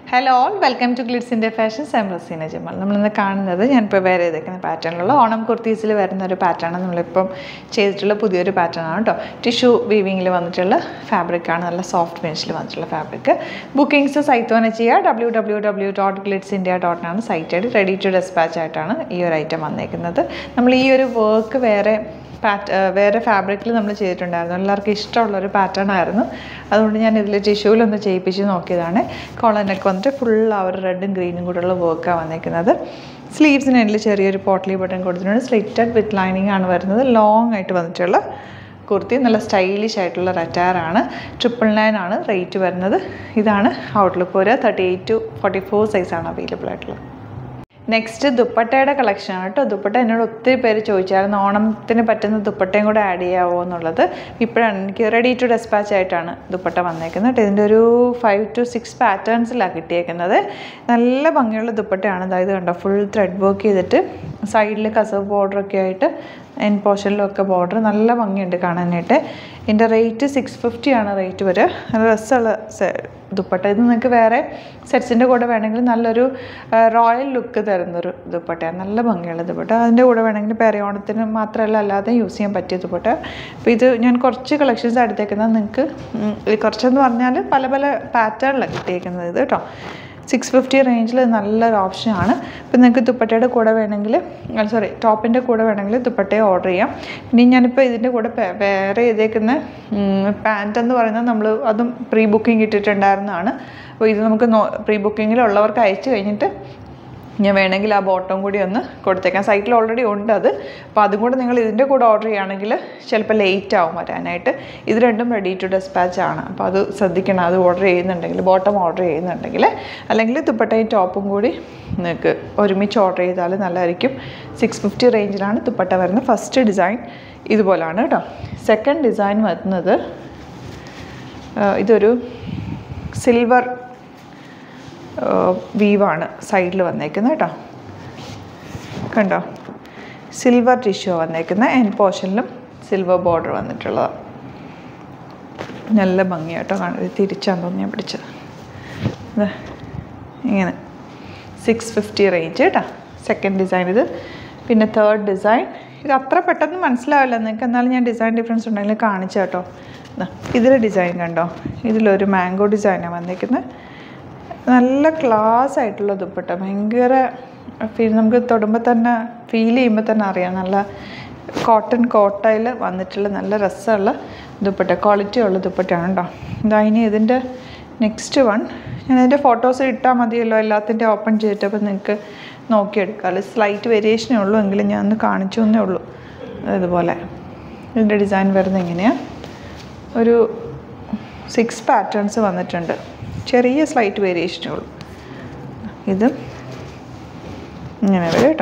hello all welcome to Glitz India fashion സെംറസീന ജമാൽ നമ്മളിന്ന് കാണുന്നത് ഞാനിപ്പോൾ വേറെ ചെയ്തേക്കുന്ന പാറ്റേണിലുള്ള ഓണം കുർത്തീസിൽ വരുന്ന ഒരു പാറ്റേണാണ് നമ്മളിപ്പം ചെയ്തിട്ടുള്ള പുതിയൊരു പാറ്റേൺ ആണ് കേട്ടോ ടിഷ്യൂ വീവിങ്ങിൽ വന്നിട്ടുള്ള ഫാബ്രിക്കാണ് നല്ല സോഫ്റ്റ് ഫിനിഷിൽ വന്നിട്ടുള്ള ഫാബ്രിക് ബുക്കിംഗ്സ് സൈറ്റ് തന്നെ ചെയ്യുക W W W dot Glitz India ഡോട്ടിനാണ് സൈറ്റ് ആയിട്ട് റെഡി ടു ഡെസ്പാച്ച് ആയിട്ടാണ് ഈ ഒരു ഐറ്റം വന്നേക്കുന്നത് നമ്മൾ ഈ ഒരു വർക്ക് വേറെ പാറ്റ് വേറെ ഫാബ്രിക്കിൽ നമ്മൾ ചെയ്തിട്ടുണ്ടായിരുന്നു എല്ലാവർക്കും ഇഷ്ടമുള്ളൊരു പാറ്റേൺ ആയിരുന്നു അതുകൊണ്ട് ഞാൻ ഇതിൽ ടിഷ്യൂലൊന്ന് ചെയ്യിപ്പിച്ച് നോക്കിയതാണ് കോളനൊക്കെ വന്നിട്ട് ഫുൾ ആ ഒരു റെഡും ഗ്രീനും കൂടെയുള്ള വർക്കാണ് വന്നിരിക്കുന്നത് സ്ലീവ്സിന് അതിൽ ചെറിയൊരു പോട്ട്ലി ബട്ടൺ കൊടുത്തിട്ടുണ്ട് സ്ലിറ്റഡ് വിത്ത് ലൈനിങ് ആണ് വരുന്നത് ലോങ് ആയിട്ട് വന്നിട്ടുള്ള കുർത്തി നല്ല സ്റ്റൈലിഷ് ആയിട്ടുള്ള ററ്റാറാണ് ട്രിപ്പിൾ നയൻ ആണ് റേറ്റ് വരുന്നത് ഇതാണ് ഔട്ട്ലുക്ക് ഒരു thirty eight to forty four സൈസാണ് അവൈലബിൾ ആയിട്ടുള്ളത് നെക്സ്റ്റ് ദുപ്പട്ടയുടെ കളക്ഷനാണ് കേട്ടോ ദുപ്പട്ട എന്നോട് ഒത്തിരി പേര് ചോദിച്ചായിരുന്നു ഓണത്തിന് പറ്റുന്ന ദുപ്പട്ടയും കൂടെ ആഡ് ചെയ്യാവോ എന്നുള്ളത് ഇപ്പോഴാണ് എനിക്ക് റെഡി ടു ഡെസ്പാച്ച് ആയിട്ടാണ് ദുപ്പട്ട വന്നേക്കുന്നത് കേട്ടോ ഇതിൻ്റെ ഒരു ഫൈവ് ടു സിക്സ് പാറ്റേൺസിലാണ് കിട്ടിയേക്കുന്നത് നല്ല ഭംഗിയുള്ള ദുപ്പട്ടയാണ് അതായത് കണ്ടോ ഫുൾ ത്രെഡ് വർക്ക് ചെയ്തിട്ട് സൈഡിൽ കസവ് ബോർഡറൊക്കെ ആയിട്ട് എൻ പോർഷനിലൊക്കെ ബോർഡർ നല്ല ഭംഗിയുണ്ട് കാണാനായിട്ട് ഇതിൻ്റെ റേറ്റ് സിക്സ് ഫിഫ്റ്റി ആണ് റേറ്റ് വരിക നല്ല രസമുള്ള ദുപ്പട്ട ഇത് നിങ്ങൾക്ക് വേറെ സെറ്റ്സിൻ്റെ കൂടെ വേണമെങ്കിൽ നല്ലൊരു റോയൽ ലുക്ക് തരുന്നൊരു ദുപ്പട്ടയാണ് നല്ല ഭംഗിയുള്ള ദുപ്പട്ട അതിൻ്റെ കൂടെ വേണമെങ്കിൽ പെരയോണത്തിന് മാത്രമല്ല അല്ലാതെ യൂസ് ചെയ്യാൻ പറ്റിയ ദുപ്പട്ട അപ്പോൾ ഇത് ഞാൻ കുറച്ച് കളക്ഷൻസ് എടുത്തേക്കുന്നത് നിങ്ങൾക്ക് കുറച്ചെന്ന് പറഞ്ഞാൽ പല പല പാറ്റേണിലാണ് കിട്ടിയേക്കുന്നത് ഇത് കേട്ടോ സിക്സ് ഫിഫ്റ്റി റേഞ്ചിൽ നല്ലൊരു ഓപ്ഷനാണ് ഇപ്പം നിങ്ങൾക്ക് ദുപ്പട്ടയുടെ കൂടെ വേണമെങ്കിൽ സോറി ടോപ്പിൻ്റെ കൂടെ വേണമെങ്കിൽ ദുപ്പട്ടയെ ഓർഡർ ചെയ്യാം ഇനി ഞാനിപ്പോൾ ഇതിൻ്റെ കൂടെ വേറെ ചെയ്തേക്കുന്ന പാൻറ്റ് എന്ന് പറയുന്നത് നമ്മൾ അതും പ്രീ ബുക്കിംഗ് ഇട്ടിട്ടുണ്ടായിരുന്നതാണ് അപ്പോൾ ഇത് നമുക്ക് പ്രീ ബുക്കിങ്ങിലുള്ളവർക്ക് അയച്ചു കഴിഞ്ഞിട്ട് ഞാൻ വേണമെങ്കിൽ ആ ബോട്ടം കൂടി ഒന്ന് കൊടുത്തേക്കാം സൈറ്റിൽ ഓൾറെഡി ഉണ്ട് അത് അപ്പോൾ അതും കൂടെ നിങ്ങൾ ഇതിൻ്റെ കൂടെ ഓർഡർ ചെയ്യുകയാണെങ്കിൽ ചിലപ്പോൾ ലേറ്റ് ആവും വരാനായിട്ട് ഇത് രണ്ടും റെഡി ടു ഡെസ്പാച്ച് ആണ് അപ്പോൾ അത് ശ്രദ്ധിക്കണം അത് ഓർഡർ ചെയ്യുന്നുണ്ടെങ്കിൽ ബോട്ടം ഓർഡർ ചെയ്യുന്നുണ്ടെങ്കിൽ അല്ലെങ്കിൽ ദുപ്പട്ടയും ടോപ്പും കൂടി നിങ്ങൾക്ക് ഒരുമിച്ച് ഓർഡർ ചെയ്താൽ നല്ലതായിരിക്കും സിക്സ് ഫിഫ്റ്റി റേഞ്ചിലാണ് ദുപ്പട്ട വരുന്നത് ഫസ്റ്റ് ഡിസൈൻ ഇതുപോലാണ് കേട്ടോ സെക്കൻഡ് ഡിസൈൻ വരുന്നത് ഇതൊരു സിൽവർ വീവാണ് സൈഡിൽ വന്നേക്കുന്നത് കേട്ടോ കണ്ടോ സിൽവർ ടിഷ്യൂ വന്നേക്കുന്നത് എൻ പോർഷനിലും സിൽവർ ബോർഡർ വന്നിട്ടുള്ളത് നല്ല ഭംഗിയാട്ടോ കാണുന്നത് തിരിച്ചാന്ന് തോന്നി ഞാൻ പിടിച്ചത് ഇങ്ങനെ സിക്സ് ഫിഫ്റ്റി റേഞ്ച് കേട്ടോ സെക്കൻഡ് ഡിസൈൻ ഇത് പിന്നെ തേർഡ് ഡിസൈൻ ഇത് അത്ര പെട്ടെന്ന് മനസ്സിലാവില്ല നിങ്ങൾക്ക് എന്നാലും ഞാൻ ഡിസൈൻ ഡിഫറൻസ് ഉണ്ടെങ്കിൽ കാണിച്ചു കേട്ടോ ഇതിൽ ഡിസൈൻ കണ്ടോ ഇതിലൊരു മാംഗോ ഡിസൈനാണ് വന്നിരിക്കുന്നത് നല്ല ക്ലാസ് ആയിട്ടുള്ള ദുപ്പട്ട ഭയങ്കര ഫീൽ നമുക്ക് തൊടുമ്പോൾ തന്നെ ഫീൽ ചെയ്യുമ്പോൾ തന്നെ അറിയാം നല്ല കോട്ടൺ കോട്ടയിൽ വന്നിട്ടുള്ള നല്ല രസമുള്ള ദുപ്പട്ട ക്വാളിറ്റി ഉള്ള ദുപ്പട്ടയാണ് കേട്ടോ ഇതാ ഇനി ഇതിൻ്റെ നെക്സ്റ്റ് വൺ ഞാൻ അതിൻ്റെ ഫോട്ടോസ് ഇട്ടാൽ മതിയല്ലോ എല്ലാത്തിൻ്റെ ഓപ്പൺ ചെയ്തിട്ട് അപ്പോൾ നിങ്ങൾക്ക് നോക്കിയെടുക്കാം സ്ലൈറ്റ് വേരിയേഷനേ ഉള്ളൂ എങ്കിലും ഞാൻ ഒന്ന് കാണിച്ചു എന്നേ ഉള്ളൂ ഇതുപോലെ ഇതിൻ്റെ ഡിസൈൻ വരുന്നത് എങ്ങനെയാണ് ഒരു സിക്സ് പാറ്റേൺസ് വന്നിട്ടുണ്ട് ചെറിയ സ്ലൈറ്റ് വേരിയേഷനേ ഉള്ളൂ ഇത് ഇങ്ങനെ വരും കേട്ടോ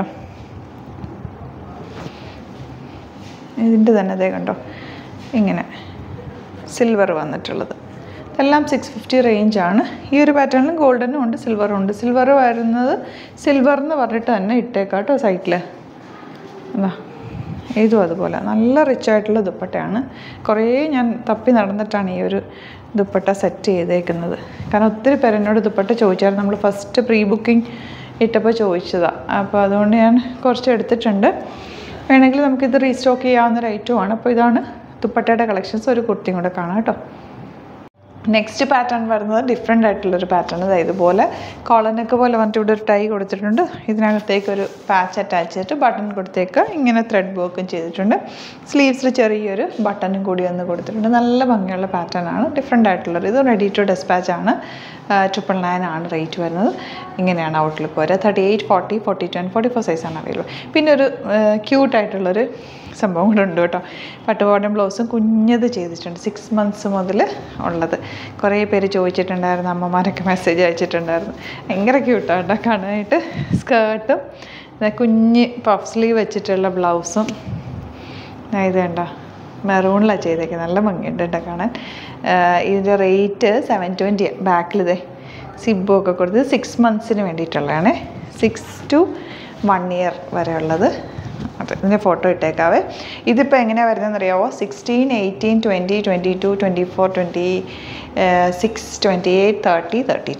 ഇതിൻ്റെ തന്നെ അതേ കണ്ടോ ഇങ്ങനെ സിൽവർ വന്നിട്ടുള്ളത് ഇതെല്ലാം സിക്സ് ഫിഫ്റ്റി റേഞ്ചാണ് ഈ ഒരു പാറ്റേണിലും ഗോൾഡനും ഉണ്ട് സിൽവറും ഉണ്ട് സിൽവർ വരുന്നത് സിൽവർ എന്ന് പറഞ്ഞിട്ട് തന്നെ ഇട്ടേക്കാം കേട്ടോ സൈറ്റിൽ എന്താ ഇതും അതുപോലെ നല്ല റിച്ച് ആയിട്ടുള്ള ദുപ്പട്ടയാണ് കുറേ ഞാൻ തപ്പി നടന്നിട്ടാണ് ഈ ഒരു ദുപ്പട്ട സെറ്റ് ചെയ്തേക്കുന്നത് കാരണം ഒത്തിരി പേര് എന്നോട് ദുപ്പട്ട ചോദിച്ചായിരുന്നു നമ്മൾ ഫസ്റ്റ് പ്രീ ബുക്കിംഗ് ഇട്ടപ്പോൾ ചോദിച്ചതാണ് അപ്പോൾ അതുകൊണ്ട് ഞാൻ കുറച്ച് എടുത്തിട്ടുണ്ട് വേണമെങ്കിൽ നമുക്കിത് റീസ്റ്റോക്ക് ചെയ്യാവുന്ന ഒരു ഐറ്റമാണ് അപ്പോൾ ഇതാണ് ദുപ്പട്ടയുടെ കളക്ഷൻസ് ഒരു കുർത്തിയും കൂടെ കാണാം കേട്ടോ നെക്സ്റ്റ് പാറ്റേൺ വരുന്നത് ഡിഫറെൻ്റ് ആയിട്ടുള്ളൊരു പാറ്റേൺ അതായത് ഇതുപോലെ കോളനൊക്കെ പോലെ വന്നിട്ട് ഇവിടെ ഒരു ടൈ കൊടുത്തിട്ടുണ്ട് ഇതിനകത്തേക്ക് ഒരു പാച്ച് അറ്റാച്ച് ചെയ്തിട്ട് ബട്ടൺ കൊടുത്തേക്ക് ഇങ്ങനെ ത്രെഡ് വർക്കും ചെയ്തിട്ടുണ്ട് സ്ലീവ്സിൽ ചെറിയൊരു ബട്ടണും കൂടി ഒന്ന് കൊടുത്തിട്ടുണ്ട് നല്ല ഭംഗിയുള്ള പാറ്റേൺ ആണ് ഡിഫറെൻ്റ് ആയിട്ടുള്ളത് ഇത് റെഡി ടു ഡെസ്പാച്ച് ആണ് ട്രിപ്പിൾ നയൻ ആണ് റേറ്റ് വരുന്നത് ഇങ്ങനെയാണ് ഔട്ട്ലുക്ക് വരിക thirty eight forty forty two and forty four സൈസാണ് അവൈലബിൾ പിന്നെ ഒരു ക്യൂട്ടായിട്ടുള്ളൊരു സംഭവം കൂടെ ഉണ്ട് കേട്ടോ പട്ടുപാടം ബ്ലൗസും കുഞ്ഞത് ചെയ്തിട്ടുണ്ട് സിക്സ് മന്ത്സ് മുതൽ ഉള്ളത് കുറേ പേര് ചോദിച്ചിട്ടുണ്ടായിരുന്നു അമ്മമാരൊക്കെ മെസ്സേജ് അയച്ചിട്ടുണ്ടായിരുന്നു ഭയങ്കര ക്യൂട്ടാണ് കേട്ടോ കാണാനായിട്ട് സ്കേർട്ടും കുഞ്ഞ് പഫ് സ്ലീവ് വെച്ചിട്ടുള്ള ബ്ലൗസും ഇത് വേണ്ട മെറൂണിലാണ് ചെയ്തേക്കുന്നത് നല്ല ഭംഗിയുണ്ട് കേട്ടോ കാണാൻ ഇതിൻ്റെ റേറ്റ് സെവൻ ട്വൻറ്റി ബാക്കിൽ ഇതേ സിബും ഒക്കെ കൊടുത്ത് സിക്സ് മന്ത്സിന് വേണ്ടിയിട്ടുള്ളതാണ് സിക്സ് ടു വൺ ഇയർ വരെ ഉള്ളത് അതെ ഇതിൻ്റെ ഫോട്ടോ ഇട്ടേക്കാവേ ഇതിപ്പോൾ എങ്ങനെയാണ് വരുന്നതെന്ന് അറിയാമോ sixteen eighteen twenty twenty two twenty four twenty six twenty eight thirty thirty two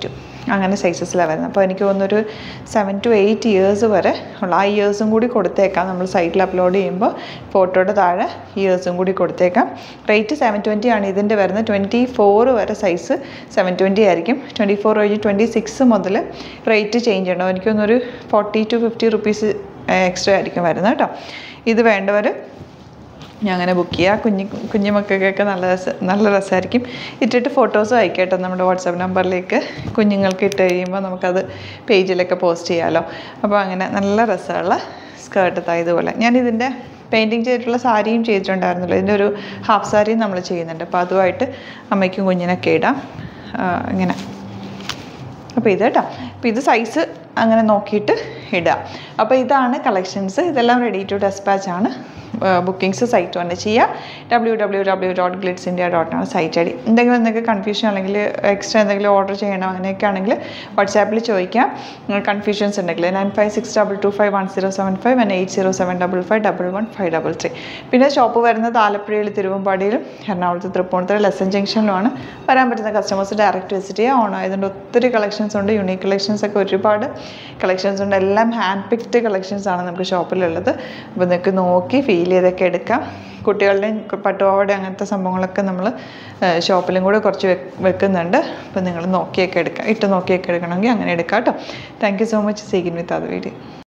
അങ്ങനെ സൈസസിലാണ് വരുന്നത് അപ്പോൾ എനിക്ക് തോന്നുന്നൊരു സെവൻ ടു എയ്റ്റ് ഇയേഴ്സ് വരെ ഉള്ള ആ ഇയേഴ്സും കൂടി കൊടുത്തേക്കാം നമ്മൾ സൈറ്റിൽ അപ്ലോഡ് ചെയ്യുമ്പോൾ ഫോട്ടോയുടെ താഴെ ഇയേഴ്സും കൂടി കൊടുത്തേക്കാം റേറ്റ് സെവൻ ട്വൻറ്റി ആണ് ഇതിൻ്റെ വരുന്നത് ട്വൻറ്റി ഫോർ വരെ സൈസ് സെവൻ ട്വൻറ്റി ആയിരിക്കും ട്വൻറ്റി ഫോർ കഴിഞ്ഞ് ട്വൻറ്റി സിക്സ് മുതൽ റേറ്റ് ചേഞ്ച് ഉണ്ടാവും എനിക്ക് തോന്നുന്നൊരു forty to fifty rupees extra ആയിരിക്കും വരുന്നത് കേട്ടോ ഇത് വേണ്ടവർ ഞാൻ അങ്ങനെ ബുക്ക് ചെയ്യുക കുഞ്ഞു കുഞ്ഞു മക്കൾക്കൊക്കെ നല്ല രസ നല്ല രസമായിരിക്കും ഇട്ടിട്ട് ഫോട്ടോസും അയക്കട്ടെ നമ്മുടെ വാട്സാപ്പ് നമ്പറിലേക്ക് കുഞ്ഞുങ്ങൾക്ക് ഇട്ട് കഴിയുമ്പോൾ നമുക്കത് പേജിലൊക്കെ പോസ്റ്റ് ചെയ്യാമല്ലോ അപ്പോൾ അങ്ങനെ നല്ല രസമുള്ള സ്കേർട്ട് ഇതുപോലെ ഞാൻ ഇതിൻ്റെ പെയിൻറ്റിങ് ചെയ്തിട്ടുള്ള സാരിയും ചെയ്തിട്ടുണ്ടായിരുന്നല്ലോ ഇതിൻ്റെ ഒരു ഹാഫ് സാരിയും നമ്മൾ ചെയ്യുന്നുണ്ട് അപ്പോൾ അതുമായിട്ട് അമ്മയ്ക്കും കുഞ്ഞിനൊക്കെ ഇടാം ആ, ഇങ്ങനെ അപ്പോൾ ഇത് കേട്ടോ അപ്പോൾ ഇത് സൈസ് അങ്ങനെ നോക്കിയിട്ട് ഇടുക അപ്പോൾ ഇതാണ് കളക്ഷൻസ് ഇതെല്ലാം റെഡി ടു ഡെസ്പാച്ച് ആണ് ബുക്കിംഗ്സ് സൈറ്റ് വന്ന് ചെയ്യുക W W W dot Glitz India dot ആണ് സൈറ്റ് ഐ ഡി എന്തെങ്കിലും നിങ്ങൾക്ക് കൺഫ്യൂഷൻ അല്ലെങ്കിൽ എക്സ്ട്രാ എന്തെങ്കിലും ഓർഡർ ചെയ്യണം അങ്ങനെയൊക്കെ ആണെങ്കിൽ വാട്സാപ്പിൽ ചോദിക്കാം കൺഫ്യൂഷൻസ് ഉണ്ടെങ്കിൽ nine five six double two five one zero seven five and eight zero seven double five double one five double three പിന്നെ ഷോപ്പ് വരുന്നത് ആലപ്പുഴയിൽ തിരുവമ്പാടിയിലും എറണാകുളത്ത് തൃപ്പൂണിത്തുറ ലെസൺ ജംഗ്ഷനിലുമാണ് വരാൻ പറ്റുന്ന കസ്റ്റമേഴ്സ് ഡയറക്റ്റ് വിസിറ്റ് ചെയ്യുക ഓണം ആയതുകൊണ്ട് ഒത്തിരി കളക്ഷൻസ് ഉണ്ട് യുണീക്ക് കളക്ഷൻസ് ഒക്കെ ഒരുപാട് കളക്ഷൻസ് ഉണ്ട് എല്ലാം ഹാൻഡ് പിക്ഡ് കളക്ഷൻസ് ആണ് നമുക്ക് ഷോപ്പിലുള്ളത് അപ്പോൾ നിങ്ങൾക്ക് നോക്കി ഫീൽ ചെയ്തൊക്കെ എടുക്കാം കുട്ടികളുടെയും പട്ടുപാവാട അങ്ങനത്തെ സംഭവങ്ങളൊക്കെ നമ്മൾ ഷോപ്പിലും കൂടെ കുറച്ച് വെക്ക് വെക്കുന്നുണ്ട് അപ്പോൾ നിങ്ങൾ നോക്കിയൊക്കെ എടുക്കാം ഇട്ട് നോക്കിയൊക്കെ എടുക്കണമെങ്കിൽ അങ്ങനെ എടുക്കാം കേട്ടോ thank you so much see again with അത് വീഡിയോ